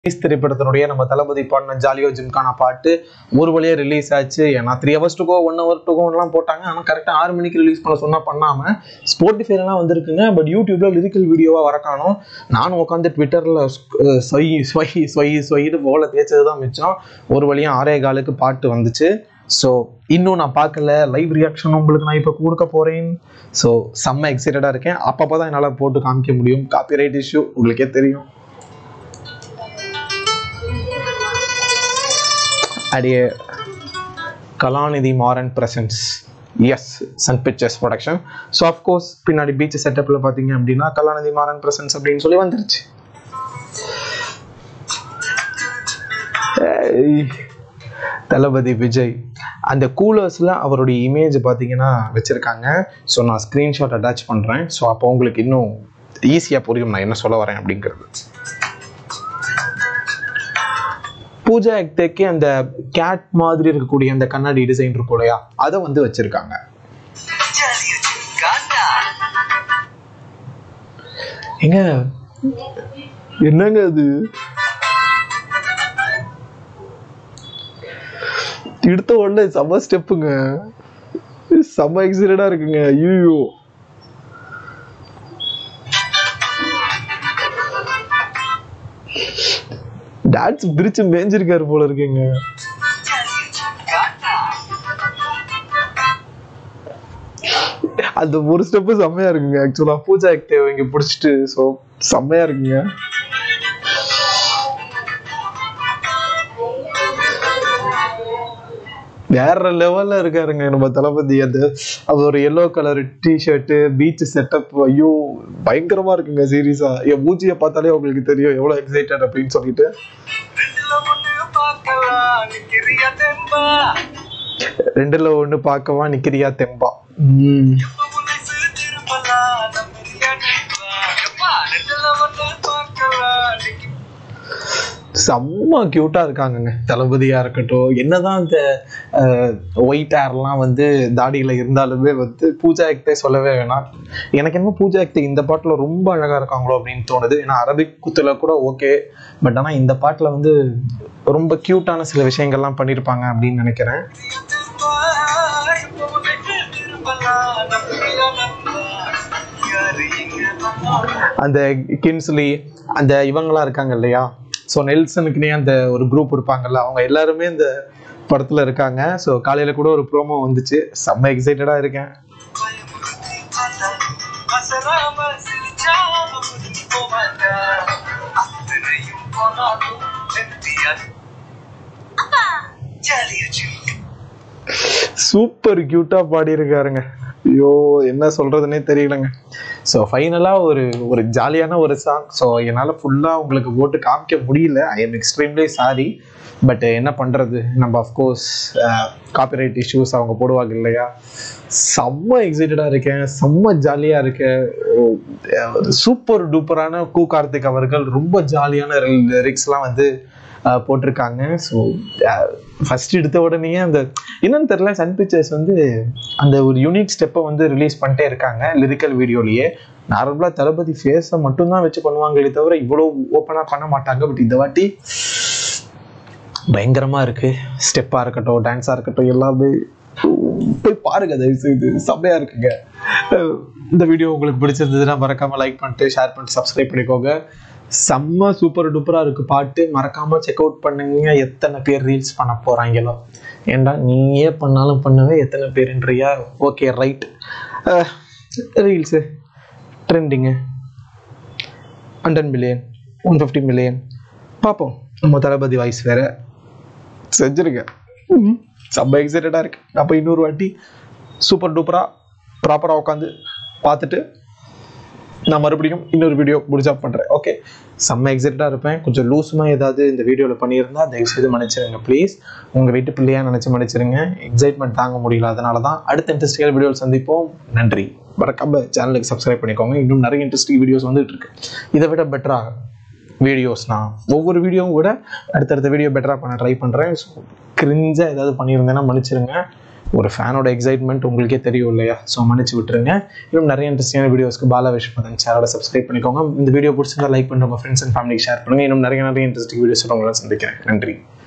release திரைப்படத்தினுடைய நம்ம தளபதி பாடின ஜாலியோ ஜிம்கான பாட்டு ஒரு வழியாக ரிலீஸ் ஆச்சு ஏன்னா த்ரீ ஹவர்ஸ் டுக்கோ ஒன் ஹவர் டுக்கோலாம் போட்டாங்க ஆனால் கரெக்டாக ஆறு மணிக்கு ரிலீஸ் பண்ண சொன்னால் பண்ணாமல் ஸ்போட்டிஃபைலாம் வந்திருக்குங்க பட் யூடியூப்ல லிரிக்கல் வீடியோவாக வர காணோம் நானும் உட்காந்து ட்விட்டரில் சொய் சொய் சொய் சொய்னு போல தேய்ச்சது தான் மிச்சம் ஒரு வழியாக ஆறே காலுக்கு பாட்டு வந்துச்சு ஸோ இன்னும் நான் பார்க்கல லைவ் ரியாக்ஷன் உங்களுக்கு நான் இப்போ கொடுக்க போகிறேன் ஸோ செம்ம எக்ஸைட்டடாக இருக்கேன் அப்பப்போ தான் என்னால் போட்டு காமிக்க முடியும் காப்பிரைட் இஷ்யூ உங்களுக்கே தெரியும் அடியே Kalanithi Maran presents is Sun Pictures production so of course பின்னாடி பீச் செட்டப்பில் பார்த்தீங்க அப்படின்னா கலாநிதி மாறன் பிரசன்ஸ் அப்படின்னு சொல்லி வந்துருச்சு ஏய், தளபதி விஜய் அந்த கூலர்ஸில் அவருடைய இமேஜ் பார்த்தீங்கன்னா வச்சுருக்காங்க ஸோ நான் ஸ்க்ரீன்ஷாட் அட்டாச் பண்ணுறேன் ஸோ அப்போ உங்களுக்கு இன்னும் ஈஸியாக புரியும் நான் என்ன சொல்ல வரேன் அப்படிங்கிறது பூஜா எக்தேக்கு அந்த கேட் மாதிரி இருக்கக்கூடிய அந்த கண்ணாடி டிசைன் இருக்கும் இல்லையா அதை வந்து வச்சிருக்காங்க எங்க என்னங்க அது எடுத்த உடனே செம்ம ஸ்டெப்புங்க செம்ம எக்ஸைட்டடா இருக்குங்க ஐயோ டான்ஸ் பிரிச்சு மேஞ்சிருக்காரு போல இருக்குங்க அந்த ஒரு ஸ்டெப்பு செம்மையா இருக்குங்க ஆக்சுவலா பூஜா தேவை இங்க பிடிச்சிட்டு ஸோ செம்மையா இருக்குங்க வேற லெவல்ல இருக்காருங்க நம்ம தளபதி அந்த அது ஒரு yellow colour T shirt beach setup ஐயோ பயங்கரமா இருக்குங்க சீரியஸா என் மூச்சியை பார்த்தாலே உங்களுக்கு தெரியும் எவ்வளவு எக்ஸைட்டட் அப்படின்னு சொல்லிட்டு ரெண்டுல ஒண்ணு பார்க்கவா நிக்கிறியா தெம்பா உம் செம்ம கியூட்டா இருக்காங்கங்க தளபதியா இருக்கட்டும் என்னதான் இந்த ஒயிட் ஹேர்லாம் வந்து தாடியில இருந்தாலுமே வந்து பூஜா ஆக்டே சொல்லவே வேணாம் எனக்கு என்னமோ பூஜா ஆக்டே இந்த பாட்டுல ரொம்ப அழகா இருக்காங்களோ அப்படின்னு தோணுது ஏன்னா அரபிக் குத்துல கூட ஓகே பட் ஆனா இந்த பாட்டுல வந்து ரொம்ப கியூட்டான சில விஷயங்கள்லாம் பண்ணியிருப்பாங்க அப்படின்னு நினைக்கிறேன் அந்த கின்ஸ்லி அந்த இவங்கெல்லாம் இருக்காங்க இல்லையா ஸோ நெல்சனுக்குனே அந்த ஒரு குரூப் இருப்பாங்கல்ல அவங்க எல்லாருமே இந்த படத்துல இருக்காங்க ஸோ காலையில கூட ஒரு ப்ரோமோ வந்துச்சு செம்ம எக்ஸைட்டடா இருக்கேன் சூப்பர் கியூட்டா பாடியிருக்காருங்க ஐயோ என்ன சொல்றதுனே தெரியலங்க ஸோ ஃபைனலாக ஒரு ஒரு ஜாலியான ஒரு சாங் ஸோ என்னால் ஃபுல்லாக உங்களுக்கு போட்டு காமிக்க முடியல I am extremely sorry but என்ன பண்ணுறது நம்ம அஃப்கோர்ஸ் காப்பிரைட் இஷ்யூஸ் அவங்க போடுவாங்க இல்லையா செம்ம எக்ஸைட்டடாக இருக்கேன் செம்ம ஜாலியாக இருக்கேன் சூப்பர் டூப்பரான கூ கார்த்திக் அவர்கள் ரொம்ப ஜாலியான லிரிக்ஸ்லாம் வந்து அஹ், போட்டிருக்காங்க ஸோ ஃபர்ஸ்ட் எடுத்த உடனே அந்த என்னன்னு தெரியல சன் பிக்சர்ஸ் வந்து அந்த ஒரு யூனிக் ஸ்டெப்பை வந்து ரிலீஸ் பண்ணிட்டே இருக்காங்க லிரிக்கல் வீடியோலயே நார்மலாக தளபதி ஃபேஸை மட்டும்தான் வச்சு பண்ணுவாங்களே தவிர இவ்வளோ ஓப்பனாக பண்ண மாட்டாங்க பட் இந்த வாட்டி பயங்கரமா இருக்கு ஸ்டெப்பா இருக்கட்டும் டான்ஸா இருக்கட்டும் எல்லாமே போய் பாருங்க தயவு செய்து செம்மையா இருக்குங்க அஹ் இந்த வீடியோ உங்களுக்கு பிடிச்சிருந்ததுன்னா மறக்காம லைக் பண்ணிட்டு ஷேர் பண்ணிட்டு சப்ஸ்கிரைப் பண்ணிக்கோங்க செம்ம சூப்பர் டூப்பரா இருக்கு பாட்டு மறக்காம செக் அவுட் பண்ணுங்க எத்தனை பேர் ரீல்ஸ் பண்ண போறாங்களோ ஏன்டா நீயே பண்ணாலும் பண்ணவே எத்தனை பேருன்றியா okay right reels trending hundred million one fifty million பார்ப்போம் நம்ம தளபதி வாய்ஸ் வேற செஞ்சிருங்க ம், செம்ம எக்ஸைட்டடாக இருக்கு அப்போ இன்னொரு வாட்டி சூப்பர் டூப்பராக ப்ராப்பராக உட்காந்து பார்த்துட்டு நான் மறுபடியும் இன்னொரு வீடியோ முடிச்சா பண்ணுறேன் ஓகே செம்ம எக்ஸைட்டடாக இருப்பேன் கொஞ்சம் லூஸுமாக ஏதாவது இந்த வீடியோவில் பண்ணியிருந்தா தயவுசெய்து மன்னிச்சிருங்க ப்ளீஸ் உங்கள் வீட்டு பிள்ளையாக நினச்சி மன்னிச்சிருங்க எக்ஸைட்மெண்ட் தாங்க முடியல அதனால தான் அடுத்த இன்ட்ரெஸ்டிங்கான வீடியோவில் சந்திப்போம் நன்றி மறக்காம சேனலுக்கு சப்ஸ்கிரைப் பண்ணிக்கோங்க இன்னும் நிறைய இன்ட்ரெஸ்டிங் வீடியோஸ் வந்துட்டு இருக்கு இதை விட பெட்டராக வீடியோஸ் நான் ஒவ்வொரு வீடியோவும் விட அடுத்தடுத்த வீடியோ பெட்டராக பண்ண ட்ரை பண்ணுறேன் ஸோ கிரிஞ்சாக ஏதாவது பண்ணியிருந்தேன்னா மன்னிச்சிருங்க ஒரு ஃபேனோட எக்ஸைட்மெண்ட் உங்களுக்கே தெரியும் இல்லையா ஸோ மன்னிச்சு விட்டுருங்க இன்னும் நிறைய இன்ட்ரெஸ்டிங்கான வீடியோஸ்க்கு பாலா விஷ்மதன் சேனலை சப்ஸ்கிரைப் பண்ணிக்கோங்க இந்த வீடியோ பிடிச்சிருந்தா லைக் பண்ணுங்க உங்கள் ஃப்ரெண்ட்ஸ் அண்ட் ஃபேமிலிக்கு ஷேர் பண்ணுங்க இன்னும் நிறைய நிறைய இன்ட்ரெஸ்டிங் வீடியோஸ் உங்களை சந்திக்கிறேன் நன்றி